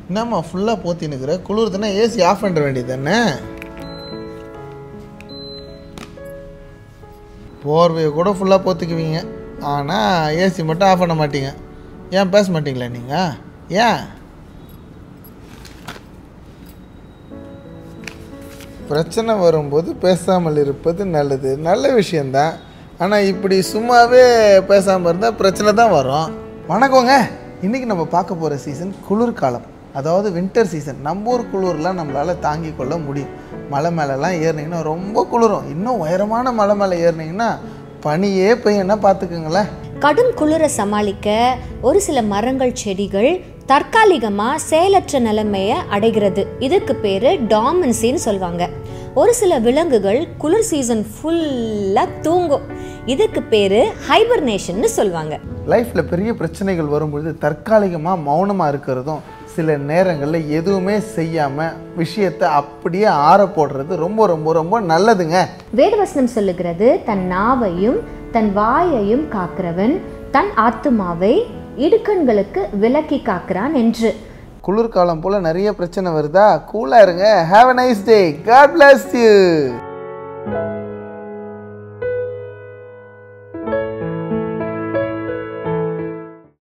என்னம்மா ஃபுல்லாக போத்தினுக்கிற குளிர்துன்னா AC off பண்ண வேண்டியது தானே போர்வையை கூட ஃபுல்லாக போத்திக்குவீங்க ஆனால் ஏசி மட்டும் ஆஃப் பண்ண மாட்டீங்க ஏன் பேச மாட்டீங்களா நீங்கள் ஏன் பிரச்சனை வரும்போது பேசாமல் இருப்பது நல்லது நல்ல விஷயந்தான் ஆனால் இப்படி சும்மாவே பேசாமல் இருந்தால் பிரச்சனை தான் வரும் வணக்கங்க இன்றைக்கி நம்ம பார்க்க போகிற சீசன் குளிர்காலம் அதாவது வின்டர் சீசன் நம்ம ஊர் குளிர்லாம் நம்மளால் தாங்கி கொள்ள முடியும் மலை மேலெலாம் ஏறினீங்கன்னா ரொம்ப குளிரும் இன்னும் உயரமான மலை மேலே ஏறினீங்கன்னா பனியே பெய்யன்னா பார்த்துக்குங்களேன் கடும் குளிரை சமாளிக்க ஒரு சில மரங்கள் செடிகள் தற்காலிகமாக செயலற்ற நிலைமையை அடைகிறது இதுக்கு பேர் டாமன்சின்னு சொல்லுவாங்க ஒரு சில விலங்குகள் குளிர் சீசன் ஃபுல்லாக தூங்கும் இதுக்கு பேர் ஹைபர்னேஷன்னு சொல்லுவாங்க லைஃப்பில் பெரிய பிரச்சனைகள் வரும்பொழுது தற்காலிகமாக மௌனமாக இருக்கிறதும் சில நேரங்களில் எதுவுமே செய்யாமல் விஷயத்தை அப்படியே ஆற போடுறது ரொம்ப ரொம்ப ரொம்ப நல்லதுங்க வேதவசனம் சொல்லுகிறது தன் நாவையும் தன் வாயையும் காக்கிறவன் தன் ஆத்துமாவை இடுக்கண்களுக்கு விலக்கி காக்கிறான் என்று குளிர்காலம் போல் நிறைய பிரச்சனை வருதா கூலாக இருங்க have a nice day God bless you